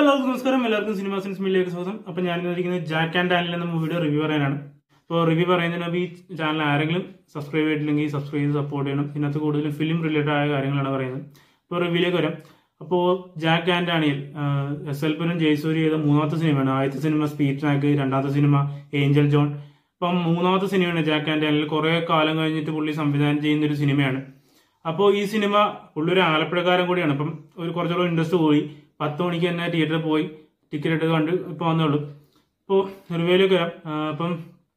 എല്ലാവർക്കും നമസ്കാരം എല്ലാവർക്കും സിനിമ സെൻസ് മീഡിയയിലേക്ക് സ്വാഗതം അപ്പൊ ഞാൻ ഇരിക്കുന്നത് ജാക്ക് ആൻഡ് ഡാനിൽ എന്ന മൂവിയുടെ റിവ്യൂ പറയാനാണ് അപ്പോൾ റിവ്യൂ പറയുന്നതിന് മുമ്പ് ഈ ചാനൽ ആരെങ്കിലും സബ്സ്ക്രൈബ് ചെയ്തിട്ടില്ലെങ്കിൽ സബ്സ്ക്രൈബ് ചെയ്ത് സപ്പോർട്ട് ചെയ്യണം ഇതിനകത്ത് കൂടുതലും ഫിലിം റിലേറ്റഡ് ആയ കാര്യങ്ങളാണ് പറയുന്നത് ഇപ്പോൾ റിവ്യൂലേക്ക് വരാം അപ്പോൾ Jack and Daniel S L Puram Jayasurya ചെയ്ത മൂന്നാമത്തെ സിനിമയാണ് ആദ്യത്തെ സിനിമ സ്പീഡ് ട്രാക്ക് രണ്ടാമത്തെ സിനിമ ഏഞ്ചൽ ജോൺ അപ്പം മൂന്നാമത്തെ സിനിമയാണ് ജാക്ക് ആൻഡ് ഡാനിയൽ കുറെ കാലം കഴിഞ്ഞിട്ട് പുള്ളി സംവിധാനം ചെയ്യുന്ന ഒരു സിനിമയാണ് അപ്പോൾ ഈ സിനിമ പുള്ളി ഒരു ആലപ്പുഴക്കാരൻ കൂടിയാണ് അപ്പം ഒരു കുറച്ചുകൂടെ ഇൻട്രസ്റ്റ് പോയി പത്ത് മണിക്ക് തന്നെ തിയേറ്ററിൽ പോയി ടിക്കറ്റ് എടുത്ത് കണ്ട് ഇപ്പോൾ വന്നുള്ളൂ ഇപ്പോൾ റിവ്യൂയിലേക്ക് വരാം ആ, അപ്പം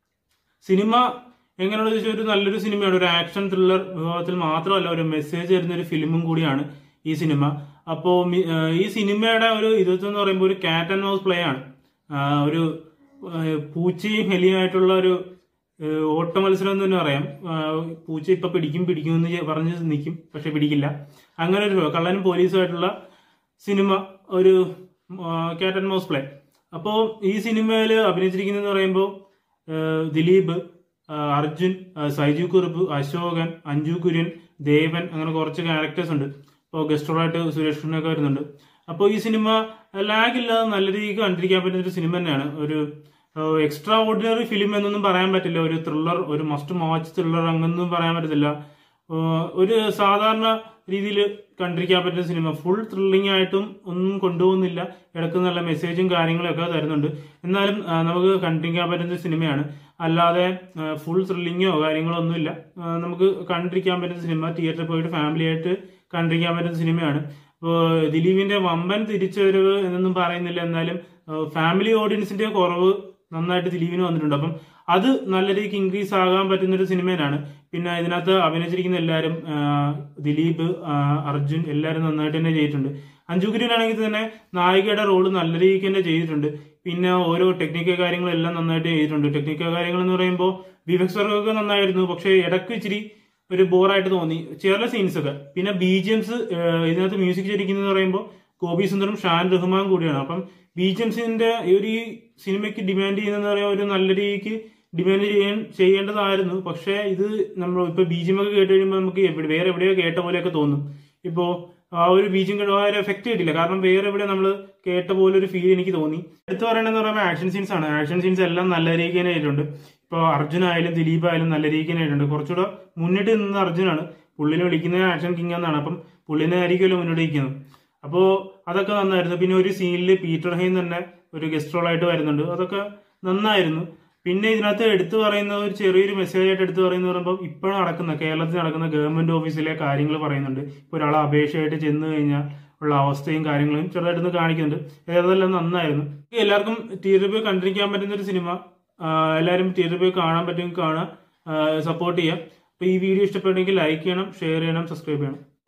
സിനിമ എങ്ങനെയാണെന്ന് ചോദിച്ചാൽ ഒരു നല്ലൊരു സിനിമയാണ് ഒരു ആക്ഷൻ ത്രില്ലർ വിഭാഗത്തിൽ മാത്രമല്ല ഒരു മെസ്സേജ് തരുന്ന ഒരു ഫിലിമും കൂടിയാണ് ഈ സിനിമ അപ്പോൾ ഈ സിനിമയുടെ ഒരു ഇതെന്ന് പറയുമ്പോൾ ഒരു കാറ്റ് ആൻഡ് മൗസ് പ്ലേ ആണ് ആ, ഒരു ആ, പൂച്ചയും ഹെലിയുമായിട്ടുള്ള ഒരു ഏഹ് ഓട്ട മത്സരം എന്ന് തന്നെ പറയാം ആഹ് പൂച്ച ഇപ്പൊ പിടിക്കും പിടിക്കും എന്ന് ചെ- പറഞ്ഞ് നിൽക്കും പക്ഷെ പിടിക്കില്ല അങ്ങനെ ഒരു കള്ളനും പോലീസുമായിട്ടുള്ള സിനിമ ഒരു കാറ്റ് ആൻഡ് മൗസ് പ്ലേ അപ്പോൾ ഈ സിനിമയിൽ അഭിനയിച്ചിരിക്കുന്നതെന്ന് പറയുമ്പോൾ ഏഹ് ദിലീപ് ആഹ് അർജുൻ ആഹ് സൈജു കുറുപ്പ് അശോകൻ അഞ്ജു കുര്യൻ ദേവൻ അങ്ങനെ കുറച്ച് ക്യാരക്ടേഴ്സ് ഉണ്ട് ഇപ്പോൾ ഗസ്റ്റോളായിട്ട് സുരേഷ് കൃഷ്ണനൊക്കെ വരുന്നുണ്ട് അപ്പോൾ ഈ സിനിമ ലാഗ് ഇല്ലാതെ നല്ല രീതിക്ക് കണ്ടിരിക്കാൻ പറ്റുന്ന ഒരു സിനിമ തന്നെയാണ് ഒരു എക്സ്ട്രാ ഓർഡിനറി ഫിലിം എന്നൊന്നും പറയാൻ പറ്റില്ല ഒരു ത്രില്ലർ ഒരു മസ്റ്റ് വാച്ച് ത്രില്ലർ അങ്ങനൊന്നും പറയാൻ പറ്റത്തില്ല ഏഹ് ഒരു സാധാരണ രീതിയിൽ കണ്ടിരിക്കാൻ പറ്റുന്ന സിനിമ ഫുൾ ത്രില്ലിംഗ് ആയിട്ടും ഒന്നും കൊണ്ടുപോകുന്നില്ല ഇടയ്ക്ക് നല്ല മെസ്സേജും കാര്യങ്ങളും ഒക്കെ തരുന്നുണ്ട് എന്നാലും ആ, നമുക്ക് കണ്ടിരിക്കാൻ പറ്റുന്ന സിനിമയാണ് അല്ലാതെ ഫുൾ ത്രില്ലിങ്ങോ കാര്യങ്ങളോ ഒന്നുമില്ല ആ, നമുക്ക് കണ്ടിരിക്കാൻ പറ്റുന്ന സിനിമ തിയേറ്ററിൽ പോയിട്ട് ഫാമിലി ആയിട്ട് കണ്ടിരിക്കാൻ പറ്റുന്ന സിനിമയാണ് ഇപ്പോൾ ദിലീപിന്റെ വമ്പൻ തിരിച്ചുവരവ് എന്നൊന്നും പറയുന്നില്ല എന്നാലും ഫാമിലി ഓഡിയൻസിന്റെ കുറവ് നന്നായിട്ട് ദിലീപിന് വന്നിട്ടുണ്ട് അപ്പം അത് നല്ല രീതിക്ക് ഇൻക്രീസ് ആകാൻ പറ്റുന്ന ഒരു സിനിമ തന്നെയാണ് പിന്നെ ഇതിനകത്ത് അഭിനയിച്ചിരിക്കുന്ന എല്ലാവരും ആ, ദിലീപ് ആ, അർജുൻ എല്ലാവരും നന്നായിട്ട് തന്നെ ചെയ്തിട്ടുണ്ട് അഞ്ജുഗുരിനാണെങ്കിൽ തന്നെ നായികയുടെ റോള് നല്ല രീതിക്ക് തന്നെ ചെയ്തിട്ടുണ്ട് പിന്നെ ഓരോ ടെക്നിക്കൽ കാര്യങ്ങളെല്ലാം നന്നായിട്ട് ചെയ്തിട്ടുണ്ട് ടെക്നിക്കൽ കാര്യങ്ങൾ എന്ന് പറയുമ്പോൾ വിവക്സ് വർക്കൊക്കെ നന്നായിരുന്നു പക്ഷേ ഇടയ്ക്ക് ഇച്ചിരി ഒരു ബോറായിട്ട് തോന്നി ചില സീൻസ് ഒക്കെ പിന്നെ ബി ജി എംസ് ഇതിനകത്ത് മ്യൂസിക് ചെയ്തിരിക്കുന്നത് പറയുമ്പോൾ ഗോപി സുന്ദറും ഷാൻ റഹ്മാൻ കൂടിയാണ് അപ്പം ബി ജി എംസിന്റെ ഒരു ഈ സിനിമയ്ക്ക് ഡിമാൻഡ് ചെയ്യുന്നതെന്ന് പറയാൻ ഒരു നല്ല രീതിക്ക് ഡിമാൻഡ് ചെയ്യാൻ ചെയ്യേണ്ടതായിരുന്നു പക്ഷേ ഇത് നമ്മൾ ഇപ്പൊ ബി ജി എം ഒക്കെ കേട്ട് കഴിയുമ്പോൾ നമുക്ക് എവിടെ വേറെ എവിടെയോ കേട്ട പോലെയൊക്കെ തോന്നും ഇപ്പോ ആ ഒരു ബീജം ആ ഒരു എഫക്ട് കിട്ടില്ല കാരണം വേറെ എവിടെ നമ്മൾ കേട്ട പോലെ ഒരു ഫീൽ എനിക്ക് തോന്നി എടുത്തു പറയണമെന്ന് പറയുമ്പോൾ ആക്ഷൻ സീൻസ് ആണ് ആക്ഷൻ സീൻസ് എല്ലാം നല്ല രീതിക്ക് തന്നെ ആയിട്ടുണ്ട് ഇപ്പോൾ അർജുൻ ആയാലും ദിലീപ് ആയാലും നല്ല രീതിക്ക് തന്നെ ആയിട്ടുണ്ട് കുറച്ചുകൂടെ മുന്നിട്ട് നിന്ന അർജുനാണ് പുള്ളിനെ വിളിക്കുന്നത് ആക്ഷൻ കിങ് എന്നാണ് അപ്പം പുള്ളിനെ ആയിരിക്കുമല്ലോ മുന്നോട്ട് നിൽക്കുന്നത് അപ്പോൾ അതൊക്കെ നന്നായിരുന്നു പിന്നെ ഒരു സീനിൽ പീറ്റർ ഹെയിൻ തന്നെ ഒരു ഗസ്റ്റ് റോൾ ആയിട്ട് വരുന്നുണ്ട് അതൊക്കെ നന്നായിരുന്നു പിന്നെ ഇതിനകത്ത് എടുത്തു പറയുന്ന ഒരു ചെറിയൊരു മെസ്സേജ് ആയിട്ട് എടുത്തു പറയുന്ന പറയുമ്പോൾ ഇപ്പോഴും നടക്കുന്ന കേരളത്തിൽ നടക്കുന്ന ഗവൺമെന്റ് ഓഫീസിലെ കാര്യങ്ങൾ പറയുന്നുണ്ട് ഇപ്പോൾ ഒരാൾ അപേക്ഷയായിട്ട് ചെന്ന് കഴിഞ്ഞാൽ ഉള്ള അവസ്ഥയും കാര്യങ്ങളും ചെറുതായിട്ടൊന്ന് കാണിക്കുന്നുണ്ട് ഏതെല്ലാം നന്നായിരുന്നു എല്ലാവർക്കും തിയേറ്ററിൽ പോയി കണ്ടിരിക്കാൻ പറ്റുന്ന ഒരു സിനിമ ആഹ് എല്ലാവരും തിയേറ്ററിൽ പോയി കാണാൻ പറ്റുമെങ്കിൽ കാണുക സപ്പോർട്ട് ചെയ്യാം അപ്പോൾ ഈ വീഡിയോ ഇഷ്ടപ്പെട്ടെങ്കിൽ ലൈക്ക് ചെയ്യണം ഷെയർ ചെയ്യണം സബ്സ്ക്രൈബ് ചെയ്യണം